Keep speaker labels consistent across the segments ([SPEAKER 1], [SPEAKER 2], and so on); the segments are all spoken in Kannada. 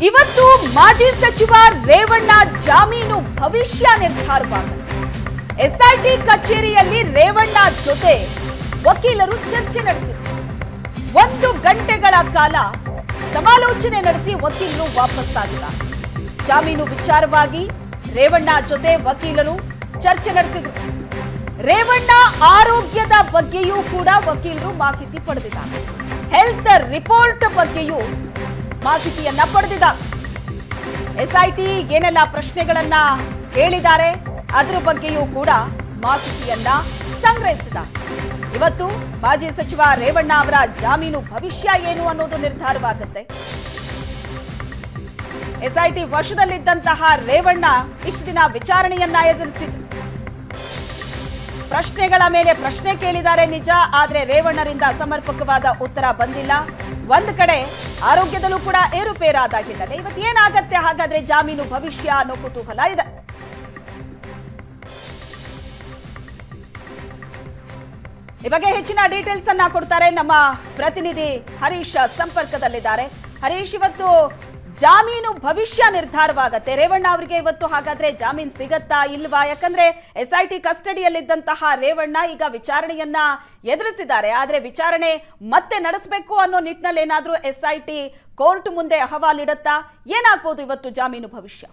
[SPEAKER 1] ಇವತ್ತು ಮಾಜಿ ಸಚಿವ ರೇವಣ್ಣ ಜಾಮೀನು ಭವಿಷ್ಯ ನಿರ್ಧಾರವಾಗುತ್ತೆ ಎಸ್ಐಟಿ ಕಚೇರಿಯಲ್ಲಿ ರೇವಣ್ಣ ಜೊತೆ ವಕೀಲರು ಚರ್ಚೆ ನಡೆಸಿದರು ಒಂದು ಗಂಟೆಗಳ ಕಾಲ ಸಮಾಲೋಚನೆ ನಡೆಸಿ ವಕೀಲರು ವಾಪಸ್ಸಾಗಿದ್ದಾರೆ ಜಾಮೀನು ವಿಚಾರವಾಗಿ ರೇವಣ್ಣ ಜೊತೆ ವಕೀಲರು ಚರ್ಚೆ ನಡೆಸಿದರು ರೇವಣ್ಣ ಆರೋಗ್ಯದ ಬಗ್ಗೆಯೂ ಕೂಡ ವಕೀಲರು ಮಾಹಿತಿ ಪಡೆದಿದ್ದಾರೆ ಹೆಲ್ತ್ ರಿಪೋರ್ಟ್ ಬಗ್ಗೆಯೂ ಮಾಹಿತಿಯನ್ನ ಪಡೆದಿದ್ದಾರೆ ಎಸ್ಐಟಿ ಏನೆಲ್ಲ ಪ್ರಶ್ನೆಗಳನ್ನ ಕೇಳಿದ್ದಾರೆ ಅದರ ಬಗ್ಗೆಯೂ ಕೂಡ ಮಾಹಿತಿಯನ್ನ ಸಂಗ್ರಹಿಸಿದ್ದಾರೆ ಇವತ್ತು ಮಾಜಿ ಸಚಿವ ರೇವಣ್ಣ ಅವರ ಜಾಮೀನು ಭವಿಷ್ಯ ಏನು ಅನ್ನೋದು ನಿರ್ಧಾರವಾಗುತ್ತೆ ಎಸ್ಐಟಿ ವಶದಲ್ಲಿದ್ದಂತಹ ರೇವಣ್ಣ ಇಷ್ಟು ದಿನ ವಿಚಾರಣೆಯನ್ನ ಎದುರಿಸಿದ್ರು ಪ್ರಶ್ನೆಗಳ ಮೇಲೆ ಪ್ರಶ್ನೆ ಕೇಳಿದ್ದಾರೆ ನಿಜ ಆದ್ರೆ ರೇವಣ್ಣರಿಂದ ಸಮರ್ಪಕವಾದ ಉತ್ತರ ಬಂದಿಲ್ಲ ಒಂದ್ ಕಡೆ ಆರೋಗ್ಯದಲ್ಲೂ ಕೂಡ ಏರುಪೇರಾದ ಹಿನ್ನೆಲೆ ಇವತ್ತು ಏನಾಗತ್ತೆ ಹಾಗಾದ್ರೆ ಜಾಮೀನು ಭವಿಷ್ಯ ಅನ್ನೋ ಕುತೂಹಲ ಇದೆ ಈ ಬಗ್ಗೆ ಹೆಚ್ಚಿನ ಡೀಟೇಲ್ಸ್ ಅನ್ನ ಕೊಡ್ತಾರೆ ನಮ್ಮ ಪ್ರತಿನಿಧಿ ಹರೀಶ್ ಸಂಪರ್ಕದಲ್ಲಿದ್ದಾರೆ ಹರೀಶ್ ಇವತ್ತು ಜಾಮೀನು ಭವಿಷ್ಯ ನಿರ್ಧಾರವಾಗತ್ತೆ ರೇವಣ್ಣ ಅವರಿಗೆ ಇವತ್ತು ಹಾಗಾದ್ರೆ ಜಾಮೀನ್ ಸಿಗತ್ತಾ ಇಲ್ವಾ ಯಾಕಂದ್ರೆ ಎಸ್ಐಟಿ ಕಸ್ಟಡಿಯಲ್ಲಿದ್ದಂತಹ ರೇವಣ್ಣ ಈಗ ವಿಚಾರಣೆಯನ್ನ ಎದುರಿಸಿದ್ದಾರೆ ಆದ್ರೆ ವಿಚಾರಣೆ ಮತ್ತೆ ನಡೆಸಬೇಕು ಅನ್ನೋ ನಿಟ್ಟಿನಲ್ಲಿ ಏನಾದ್ರೂ ಎಸ್ಐಟಿ ಕೋರ್ಟ್ ಮುಂದೆ ಅಹವಾಲಿಡುತ್ತಾ ಏನಾಗ್ಬೋದು ಇವತ್ತು ಜಾಮೀನು ಭವಿಷ್ಯ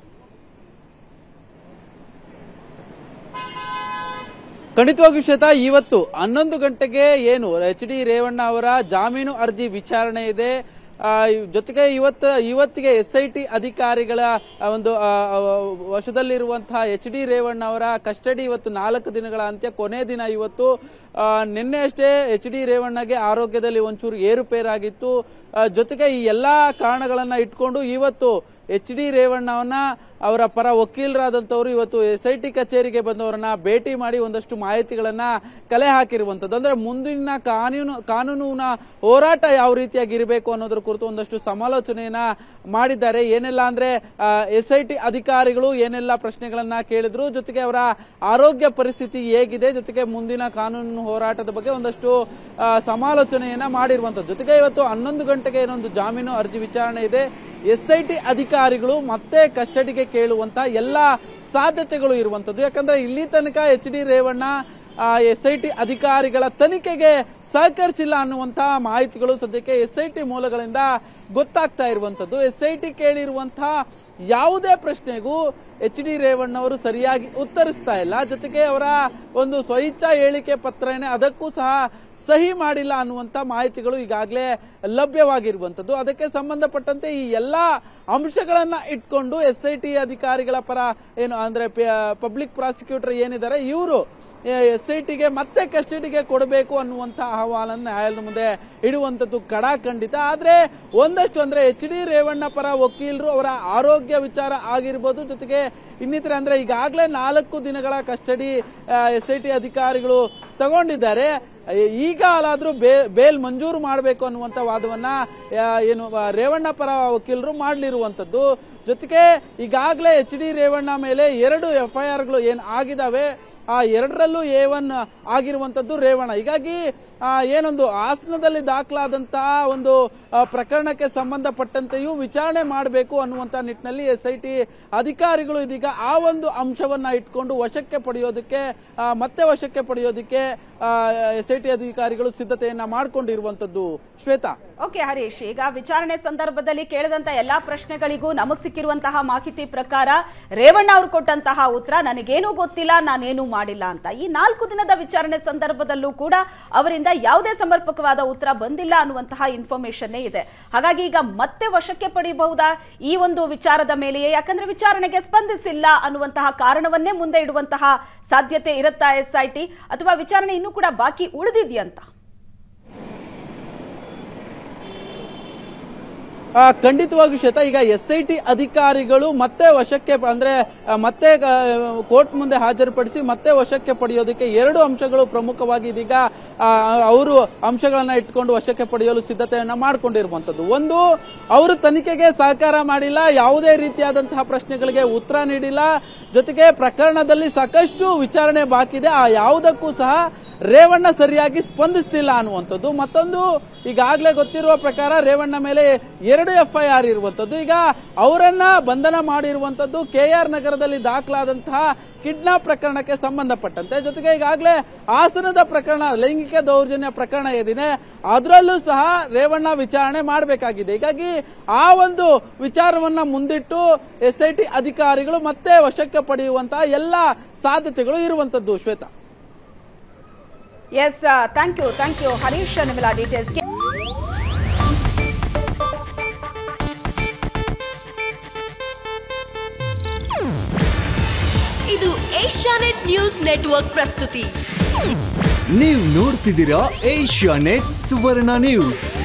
[SPEAKER 2] ಖಂಡಿತವಾಗಿಯೂ ಶ್ವೇತಾ ಇವತ್ತು ಹನ್ನೊಂದು ಗಂಟೆಗೆ ಏನು ಎಚ್ ಡಿ ರೇವಣ್ಣ ಅವರ ಜಾಮೀನು ಅರ್ಜಿ ವಿಚಾರಣೆ ಇದೆ ಆ, ಜೊತೆಗೆ ಇವತ್ತು ಇವತ್ತಿಗೆ ಎಸ್ ಐ ಟಿ ಅಧಿಕಾರಿಗಳ ಆ, ಒಂದು ಆ, ಆ, ವಶದಲ್ಲಿರುವಂತಹ ಎಚ್ ಡಿ ರೇವಣ್ಣ ಅವರ ಕಸ್ಟಡಿ ಇವತ್ತು ನಾಲ್ಕು ದಿನಗಳ ಅಂತ್ಯ ಕೊನೆ ದಿನ ಇವತ್ತು ಆ, ನಿನ್ನೆ ಅಷ್ಟೇ ಎಚ್ ಡಿ ರೇವಣ್ಣಗೆ ಆರೋಗ್ಯದಲ್ಲಿ ಒಂಚೂರು ಏರುಪೇರಾಗಿತ್ತು ಆ, ಜೊತೆಗೆ ಈ ಎಲ್ಲಾ ಕಾರಣಗಳನ್ನ ಇಟ್ಕೊಂಡು ಇವತ್ತು ಎಚ್ ಡಿ ರೇವಣ್ಣವನ್ನ ಅವರ ಪರ ವಕೀಲರಾದಂಥವ್ರು ಇವತ್ತು ಎಸ್ ಐ ಟಿ ಕಚೇರಿಗೆ ಬಂದವರನ್ನ ಭೇಟಿ ಮಾಡಿ ಒಂದಷ್ಟು ಮಾಹಿತಿಗಳನ್ನ ಕಲೆ ಹಾಕಿರುವಂಥದ್ದು ಅಂದ್ರೆ ಮುಂದಿನ ಕಾನೂನು ಕಾನೂನಿನ ಹೋರಾಟ ಯಾವ ರೀತಿಯಾಗಿ ಇರಬೇಕು ಅನ್ನೋದ್ರ ಕುರಿತು ಒಂದಷ್ಟು ಸಮಾಲೋಚನೆಯನ್ನ ಮಾಡಿದ್ದಾರೆ ಏನೆಲ್ಲ ಅಂದ್ರೆ ಎಸ್ ಐ ಟಿ ಅಧಿಕಾರಿಗಳು ಏನೆಲ್ಲ ಪ್ರಶ್ನೆಗಳನ್ನ ಕೇಳಿದ್ರು ಜೊತೆಗೆ ಅವರ ಆರೋಗ್ಯ ಪರಿಸ್ಥಿತಿ ಹೇಗಿದೆ ಜೊತೆಗೆ ಮುಂದಿನ ಕಾನೂನು ಹೋರಾಟದ ಬಗ್ಗೆ ಒಂದಷ್ಟು ಆ, ಸಮಾಲೋಚನೆಯನ್ನ ಮಾಡಿರುವಂತದ್ದು ಜೊತೆಗೆ ಇವತ್ತು ಹನ್ನೊಂದು ಗಂಟೆಗೆ ಏನೊಂದು ಜಾಮೀನು ಅರ್ಜಿ ವಿಚಾರಣೆ ಇದೆ ಎಸ್ ಐ ಟಿ ಅಧಿಕಾರಿಗಳು ಮತ್ತೆ ಕಸ್ಟಡಿಗೆ ಕೇಳುವಂತ ಎಲ್ಲಾ ಸಾಧ್ಯತೆಗಳು ಇರುವಂತದ್ದು ಯಾಕಂದ್ರೆ ಇಲ್ಲಿ ತನಕ H D Revanna S I T ಅಧಿಕಾರಿಗಳ ತನಿಖೆಗೆ ಸಹಕರಿಸಿಲ್ಲ ಅನ್ನುವಂತಹ ಮಾಹಿತಿಗಳು ಸದ್ಯಕ್ಕೆ ಎಸ್ ಐ ಟಿ ಮೂಲಗಳಿಂದ ಗೊತ್ತಾಗ್ತಾ ಇರುವಂತದ್ದು ಎಸ್ ಐ ಟಿ ಕೇಳಿರುವಂತಹ ಯಾವುದೇ ಪ್ರಶ್ನೆಗೂ ಎಚ್ ಡಿ ರೇವಣ್ಣ ಅವರು ಸರಿಯಾಗಿ ಉತ್ತರಿಸ್ತಾ ಇಲ್ಲ ಜೊತೆಗೆ ಅವರ ಒಂದು ಸ್ವಇಚ್ಛಾ ಹೇಳಿಕೆ ಪತ್ರ ಏನೇ ಅದಕ್ಕೂ ಸಹ ಸಹಿ ಮಾಡಿಲ್ಲ ಅನ್ನುವಂತ ಮಾಹಿತಿಗಳು ಈಗಾಗಲೇ ಲಭ್ಯವಾಗಿರುವಂತದ್ದು ಅದಕ್ಕೆ ಸಂಬಂಧಪಟ್ಟಂತೆ ಈ ಎಲ್ಲಾ ಅಂಶಗಳನ್ನ ಇಟ್ಕೊಂಡು ಎಸ್ ಐ ಟಿ ಅಧಿಕಾರಿಗಳ ಪರ ಏನು ಅಂದ್ರೆ ಪಬ್ಲಿಕ್ ಪ್ರಾಸಿಕ್ಯೂಟರ್ ಏನಿದ್ದಾರೆ ಇವರು ಎಸ್ ಐ ಟಿಗೆ ಮತ್ತೆ ಕಸ್ಟಡಿಗೆ ಕೊಡಬೇಕು ಅನ್ನುವಂತ ಅಹವಾಲನ್ನು ನ್ಯಾಯಾಲಯದ ಮುಂದೆ ಇಡುವಂತದ್ದು ಕಡಾಖಂಡಿತ ಆದ್ರೆ ಒಂದಷ್ಟು ಅಂದ್ರೆ ಎಚ್ ಡಿ ರೇವಣ್ಣ ಪರ ವಕೀಲರು ಅವರ ಆರೋಗ್ಯ ವಿಚಾರ ಆಗಿರ್ಬೋದು ಜೊತೆಗೆ ಇನ್ನಿತರ ಅಂದ್ರೆ ಈಗಾಗಲೇ ನಾಲ್ಕು ದಿನಗಳ ಕಸ್ಟಡಿ ಎಸ್ ಐ ಟಿ ಅಧಿಕಾರಿಗಳು ತಗೊಂಡಿದ್ದಾರೆ ಈಗ ಅಲಾದ್ರೂ ಬೇಲ್ ಮಂಜೂರು ಮಾಡಬೇಕು ಅನ್ನುವಂತ ವಾದವನ್ನ ಆ, ಏನು ಆ, ರೇವಣ್ಣ ಪರ ವಕೀಲರು ಮಾಡಲಿರುವಂತದ್ದು ಜೊತೆಗೆ ಈಗಾಗಲೇ ಎಚ್ ಡಿ ರೇವಣ್ಣ ಮೇಲೆ ಎರಡು ಎಫ್ಐಆರ್ಗಳು ಏನ್ ಆಗಿದಾವೆ ಆ ಎರಡರಲ್ಲೂ ಎ ಒನ್ ಆಗಿರುವಂತದ್ದು ರೇವಣ್ಣ ಹೀಗಾಗಿ ಆ, ಏನೊಂದು ಹಾಸನದಲ್ಲಿ ದಾಖಲಾದಂತಹ ಒಂದು ಆ, ಪ್ರಕರಣಕ್ಕೆ ಸಂಬಂಧಪಟ್ಟಂತೆಯೂ ವಿಚಾರಣೆ ಮಾಡಬೇಕು ಅನ್ನುವಂತ ನಿಟ್ಟಿನಲ್ಲಿ ಎಸ್ ಐ ಟಿ ಅಧಿಕಾರಿಗಳು ಇದೀಗ ಆ ಒಂದು ಅಂಶವನ್ನ ಇಟ್ಕೊಂಡು ವಶಕ್ಕೆ ಪಡೆಯೋದಕ್ಕೆ ಆ, ಮತ್ತೆ ವಶಕ್ಕೆ ಪಡೆಯೋದಕ್ಕೆ ಎಸ್ ಐ ಟಿ ಅಧಿಕಾರಿಗಳು ಸಿದ್ಧತೆಯನ್ನ ಮಾಡಿಕೊಂಡಿರುವಂತದ್ದು ಶ್ವೇತಾ
[SPEAKER 1] ಓಕೆ ಹರೀಶ್ ಈಗ ವಿಚಾರಣೆ ಸಂದರ್ಭದಲ್ಲಿ ಕೇಳಿದಂತ ಎಲ್ಲಾ ಪ್ರಶ್ನೆಗಳಿಗೂ ನಮಗ್ ಸಿಕ್ಕಿರುವಂತಹ ಮಾಹಿತಿ ಪ್ರಕಾರ ರೇವಣ್ಣ ಅವರು ಕೊಟ್ಟಂತಹ ಉತ್ತರ ನನಗೇನೂ ಗೊತ್ತಿಲ್ಲ ನಾನೇನು ಮಾಡಿಲ್ಲ ಅಂತ ಈ ನಾಲ್ಕು ದಿನದ ವಿಚಾರಣೆ ಸಂದರ್ಭದಲ್ಲೂ ಕೂಡ ಅವರಿಂದ ಯಾವುದೇ ಸಮರ್ಪಕವಾದ ಉತ್ತರ ಬಂದಿಲ್ಲ ಅನ್ನುವಂತಹ ಇನ್ಫಾರ್ಮೇಶನ್ ಇದೆ ಹಾಗಾಗಿ ಈಗ ಮತ್ತೆ ವಶಕ್ಕೆ ಪಡೆಯಬಹುದಾ ಈ ಒಂದು ವಿಚಾರದ ಮೇಲೆಯೇ ಯಾಕಂದ್ರೆ ವಿಚಾರಣೆಗೆ ಸ್ಪಂದಿಸಿಲ್ಲ ಅನ್ನುವಂತಹ ಕಾರಣವನ್ನೇ ಮುಂದೆ ಇಡುವಂತಹ ಸಾಧ್ಯತೆ ಇರುತ್ತಾ ಎಸ್ ಐ ಟಿ ಅಥವಾ ವಿಚಾರಣೆ ಇನ್ನೂ ಕೂಡ ಬಾಕಿ ಉಳಿದಿದೆಯಂತ
[SPEAKER 2] ಆ, ಖಂಡಿತವಾಗಿ ಶ್ವೇತಾ ಈಗ ಎಸ್ ಐ ಟಿ ಅಧಿಕಾರಿಗಳು ಮತ್ತೆ ವಶಕ್ಕೆ ಪ- ಅಂದ್ರೆ ಆ, ಮತ್ತೆ ಕೋರ್ಟ್ ಮುಂದೆ ಹಾಜರುಪಡಿಸಿ ಮತ್ತೆ ವಶಕ್ಕೆ ಪಡೆಯೋದಕ್ಕೆ ಎರಡು ಅಂಶಗಳು ಪ್ರಮುಖವಾಗಿ ಇದೀಗ ಆ, ಅವರು ಅಂಶಗಳನ್ನ ಇಟ್ಕೊಂಡು ವಶಕ್ಕೆ ಪಡೆಯಲು ಸಿದ್ಧತೆಯನ್ನ ಮಾಡಿಕೊಂಡಿರುವಂತದ್ದು ಒಂದು ಅವರು ತನಿಖೆಗೆ ಸಹಕಾರ ಮಾಡಿಲ್ಲ ಯಾವುದೇ ರೀತಿಯಾದಂತಹ ಪ್ರಶ್ನೆಗಳಿಗೆ ಉತ್ತರ ನೀಡಿಲ್ಲ ಜೊತೆಗೆ ಪ್ರಕರಣದಲ್ಲಿ ಸಾಕಷ್ಟು ವಿಚಾರಣೆ ಬಾಕಿ ಇದೆ ಆ ಯಾವುದಕ್ಕೂ ಸಹ ರೇವಣ್ಣ ಸರಿಯಾಗಿ ಸ್ಪಂದಿಸ್ತಿಲ್ಲ ಅನ್ನುವಂಥದ್ದು ಮತ್ತೊಂದು ಈಗಾಗಲೇ ಗೊತ್ತಿರುವ ಪ್ರಕಾರ ರೇವಣ್ಣ ಮೇಲೆ ಎರಡು ಎಫ್ಐಆರ್ ಇರುವಂತದ್ದು ಈಗ ಅವರನ್ನ ಬಂಧನ ಮಾಡಿರುವಂತದ್ದು ಕೆ ಆರ್ ನಗರದಲ್ಲಿ ದಾಖಲಾದಂತಹ ಕಿಡ್ನಾಪ್ ಪ್ರಕರಣಕ್ಕೆ ಸಂಬಂಧಪಟ್ಟಂತೆ ಜೊತೆಗೆ ಈಗಾಗಲೇ ಹಾಸನದ ಪ್ರಕರಣ ಲೈಂಗಿಕ ದೌರ್ಜನ್ಯ ಪ್ರಕರಣ ಏನಿದೆ ಅದರಲ್ಲೂ ಸಹ ರೇವಣ್ಣ ವಿಚಾರಣೆ ಮಾಡಬೇಕಾಗಿದೆ ಹೀಗಾಗಿ ಆ ಒಂದು ವಿಚಾರವನ್ನ ಮುಂದಿಟ್ಟು ಎಸ್ ಐ ಟಿ ಅಧಿಕಾರಿಗಳು ಮತ್ತೆ ವಶಕ್ಕೆ ಪಡೆಯುವಂತಹ ಎಲ್ಲ ಸಾಧ್ಯತೆಗಳು ಇರುವಂತದ್ದು Shweta
[SPEAKER 1] yes thank you thank you Harish ನಿಮ್ಮೆಲ್ಲ ಡೀಟೇಲ್ಸ್
[SPEAKER 3] ಇದು ಏಷ್ಯಾನೆಟ್ ನ್ಯೂಸ್ ನೆಟ್ವರ್ಕ್ ಪ್ರಸ್ತುತಿ
[SPEAKER 4] ನೀವು ನೋಡ್ತಿದ್ದೀರಾ ಏಷ್ಯಾ ನೆಟ್ ಸುವರ್ಣ ನ್ಯೂಸ್